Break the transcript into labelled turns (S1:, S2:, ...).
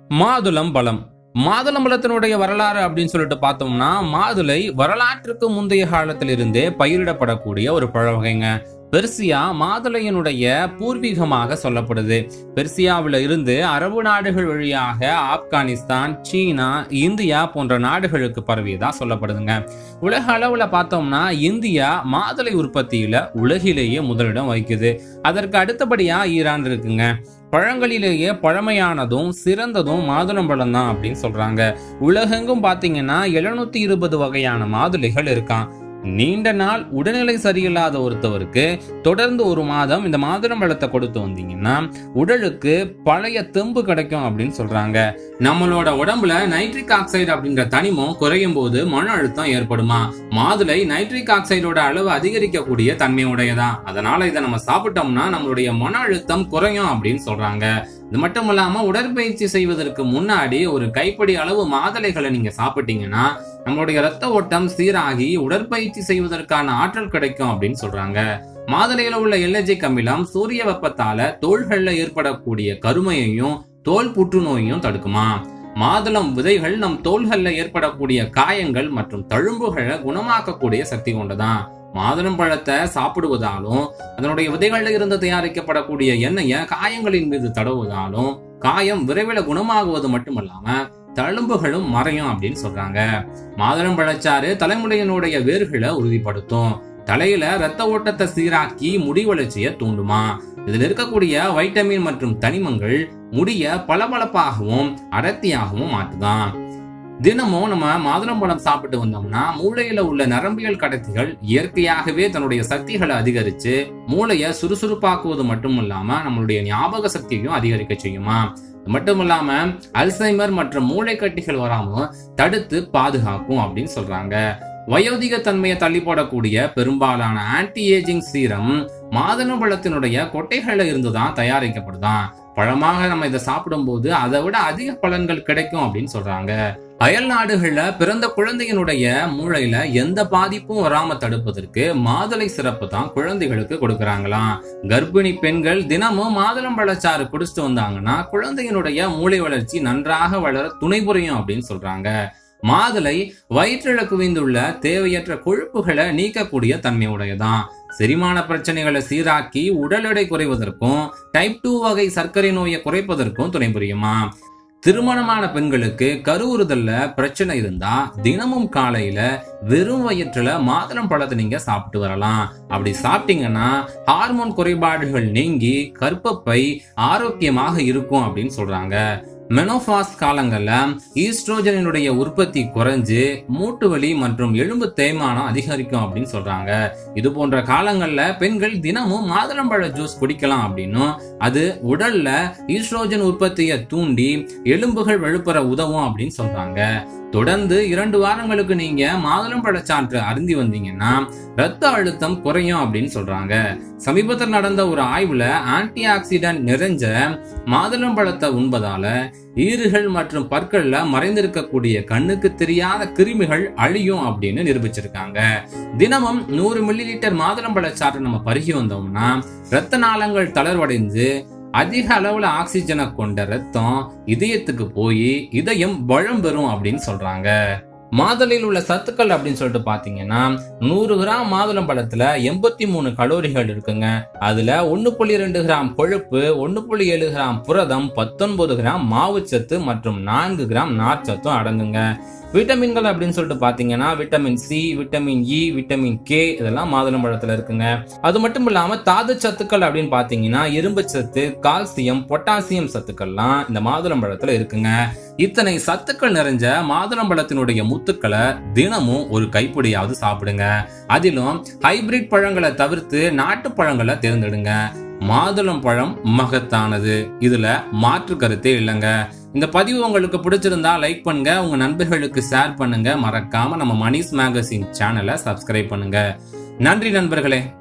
S1: மாதுளம் பழம் மாதுளம்பழத்தினுடைய வரலாறு அப்படின்னு சொல்லிட்டு பார்த்தோம்னா மாதுளை வரலாற்றுக்கு முந்தைய காலத்திலிருந்தே பயிரிடப்படக்கூடிய ஒரு பழ வகைங்க பெர்சியா மாதுளையினுடைய பூர்வீகமாக சொல்லப்படுது பெர்சியாவில் இருந்து அரபு நாடுகள் வழியாக ஆப்கானிஸ்தான் சீனா இந்தியா போன்ற நாடுகளுக்கு பரவியதா சொல்லப்படுதுங்க உலக அளவுல பார்த்தோம்னா இந்தியா மாதுளை உற்பத்தியில உலகிலேயே முதலிடம் வகிக்குது அதற்கு அடுத்தபடியா ஈரான் இருக்குங்க பழங்களிலேயே பழமையானதும் சிறந்ததும் மாதுளம்பழம் தான் அப்படின்னு சொல்றாங்க உலகெங்கும் பாத்தீங்கன்னா எழுநூத்தி இருபது வகையான மாதுளைகள் இருக்கான் நீண்ட நாள் உடல்நிலை சரியில்லாத ஒருத்தவருக்கு தொடர்ந்து ஒரு மாதம் இந்த மாதுளம்பழத்தை கொடுத்து வந்தீங்கன்னா உடலுக்கு பழைய தெம்பு கிடைக்கும் அப்படின்னு சொல்றாங்க நம்மளோட உடம்புல நைட்ரிக் ஆக்சைடு அப்படிங்கிற தனிமம் குறையும் போது மன அழுத்தம் ஏற்படுமா மாதுளை நைட்ரிக் ஆக்சைடோட அளவு அதிகரிக்கக்கூடிய தன்மை உடையதான் அதனால இதை நம்ம சாப்பிட்டோம்னா நம்மளுடைய மன அழுத்தம் குறையும் அப்படின்னு சொல்றாங்க இது மட்டும் இல்லாம உடற்பயிற்சி செய்வதற்கு முன்னாடி ஒரு கைப்பிடி அளவு மாதுளைகளை நீங்க சாப்பிட்டீங்கன்னா நம்மளுடைய ரத்த ஓட்டம் சீராகி உடற்பயிற்சி செய்வதற்கான ஆற்றல் கிடைக்கும் அப்படின்னு சொல்றாங்க மாதுளையில உள்ள எல்எஜிக் அமிலம் சூரிய வெப்பத்தால தோள்கள்ல ஏற்படக்கூடிய கருமையையும் தோல் புற்றுநோயையும் தடுக்குமா மாதுளம் விதைகள் நம் தோள்கள்ல ஏற்படக்கூடிய காயங்கள் மற்றும் தழும்புகளை குணமாக்கக்கூடிய சக்தி கொண்டதான் மாதுளம் பழத்தை சாப்பிடுவதாலும் அதனுடைய விதைகள்ல இருந்து தயாரிக்கப்படக்கூடிய எண்ணெயை காயங்களின் மீது தடவுவதாலும் காயம் விரைவில் குணமாகுவது மட்டுமல்லாம தழும்புகளும் மறையும் அப்படின்னு சொல்றாங்க மாதுளம் பழச்சாறு தலைமுறையினுடைய வேர்களை உறுதிப்படுத்தும் தலையில ரத்த ஓட்டத்தை சீராக்கி முடி வளர்ச்சியை தூண்டுமா இதுல இருக்கக்கூடிய வைட்டமின் மற்றும் தனிமங்கள் முடிய பளபளப்பாகவும் அடர்த்தியாகவும் மாற்றுதான் தினமும் நம்ம மாதுளம்பழம் சாப்பிட்டு வந்தோம்னா மூளையில உள்ள நரம்பியல் கடத்திகள் இயற்கையாகவே தன்னுடைய சக்திகளை அதிகரிச்சு மூளையை சுறுசுறுப்பாக்குவது மட்டும் இல்லாம நம்மளுடைய ஞாபக சக்தியையும் அதிகரிக்க செய்யுமா இது மட்டும் இல்லாம அல்சைமர் மற்றும் மூளை கட்டிகள் வராம தடுத்து பாதுகாக்கும் அப்படின்னு சொல்றாங்க வயோதிக தன்மையை தள்ளி போடக்கூடிய பெரும்பாலான ஆன்டி ஏஜிங் சீரம் மாதுளம்பழத்தினுடைய கொட்டைகள்ல இருந்து தான் தயாரிக்கப்படுதான் பழமாக நம்ம இதை சாப்பிடும்போது அதை விட அதிக பலன்கள் கிடைக்கும் அப்படின்னு சொல்றாங்க அயல் நாடுகள்ல பிறந்த குழந்தையினுடைய மூளையில எந்த பாதிப்பும் வராம தடுப்பதற்கு மாதுளை சிறப்பு தான் குழந்தைகளுக்கு கொடுக்கறாங்களாம் கர்ப்பிணி பெண்கள் தினமும் மாதுளம்பழச்சாறு குடிச்சிட்டு வந்தாங்கன்னா குழந்தையினுடைய மூளை வளர்ச்சி நன்றாக வளர துணை புரியும் அப்படின்னு சொல்றாங்க மாதுளை வயிற்றுல குவிந்துள்ள தேவையற்ற கொழுப்புகளை நீக்கக்கூடிய தன்மை உடையதான் செரிமான பிரச்சனைகளை சீராக்கி உடல் எடை குறைவதற்கும் டைப் டூ வகை சர்க்கரை நோயை குறைப்பதற்கும் துணை புரியுமா திருமணமான பெண்களுக்கு கருவுறுதல்ல பிரச்சனை இருந்தா தினமும் காலையில வெறும் வயிற்றுல மாதுளம் பழத்தை நீங்க சாப்பிட்டு வரலாம் அப்படி சாப்பிட்டீங்கன்னா ஹார்மோன் குறைபாடுகள் நீங்கி கர்ப்பப்பை ஆரோக்கியமாக இருக்கும் அப்படின்னு சொல்றாங்க மெனோபாஸ் காலங்கள்ல ஈஸ்ட்ரோஜனினுடைய உற்பத்தி குறைஞ்சு மூட்டு வலி மற்றும் எலும்பு தேய்மானம் அதிகரிக்கும் அப்படின்னு சொல்றாங்க இது போன்ற காலங்கள்ல பெண்கள் தினமும் மாதுளம்பழ ஜூஸ் குடிக்கலாம் அப்படின்னும் அது உடல்ல ஈஸ்ட்ரோஜன் உற்பத்தியை தூண்டி எலும்புகள் வலுப்பெற உதவும் அப்படின்னு சொல்றாங்க தொடர்ந்து இரண்டு வாரங்களுக்கு நீங்க மாதுளம்பழச்சாற்று அருந்தி வந்தீங்கன்னா ரத்த அழுத்தம் குறையும் அப்படின்னு சொல்றாங்க சமீபத்தில் நடந்த ஒரு ஆய்வுல ஆன்டி ஆக்சிடென்ட் நிறைஞ்ச மாதுளம்பழத்தை உண்பதால ஈறுகள் மற்றும் பற்கள்ல மறைந்திருக்கக்கூடிய கண்ணுக்கு தெரியாத கிருமிகள் அழியும் அப்படின்னு நிரூபிச்சிருக்காங்க தினமும் நூறு மில்லி லிட்டர் மாதுளம்பழச்சாற்று நம்ம பருகி வந்தோம்னா ரத்த நாளங்கள் தளர்வடைந்து அதிக அளவுல ஆக்சிஜனை கொண்ட ரத்தம் இதயத்துக்கு போய் இதயம் பலம் பெறும் அப்படின்னு சொல்றாங்க மாதுளையில் உள்ள சத்துக்கள் அப்படின்னு சொல்லிட்டு பாத்தீங்கன்னா நூறு கிராம் மாதுளம் பழத்துல எண்பத்தி மூணு கலோரிகள் இருக்குங்க அதுல ஒன்னு புள்ளி ரெண்டு கிராம் கொழுப்பு ஒன்னு புள்ளி ஏழு கிராம் புரதம் பத்தொன்பது கிராம் மாவுச்சத்து மற்றும் நான்கு கிராம் நார்ச்சத்தும் அடங்குங்க விட்டமின்கள் அப்படின்னு சொல்லிட்டு பாத்தீங்கன்னா vitamin C vitamin E vitamin K இதெல்லாம் மாதுளம்பழத்துல இருக்குங்க அது மட்டும் இல்லாம தாது சத்துக்கள் அப்படின்னு பாத்தீங்கன்னா இரும்பு சத்து கால்சியம் பொட்டாசியம் சத்துக்கள்லாம் இந்த மாதுளம்பழத்துல இருக்குங்க இத்தனை சத்துக்கள் நிறைஞ்ச மாதுளம்பழத்தினுடைய முத்துக்களை தினமும் ஒரு கைப்பிடியாவது சாப்பிடுங்க அதிலும் ஹைபிரிட் பழங்களை தவிர்த்து நாட்டு பழங்களை தேர்ந்தெடுங்க மாதுளம் பழம் மகத்தானது இதுல மாற்று கருத்தே இல்லைங்க இந்த பதிவு உங்களுக்கு பிடிச்சிருந்தா லைக் பண்ணுங்க உங்க நண்பர்களுக்கு ஷேர் பண்ணுங்க மறக்காம நம்ம மணிஸ் மேகசின் சேனலை சப்ஸ்கிரைப் பண்ணுங்க நன்றி நண்பர்களே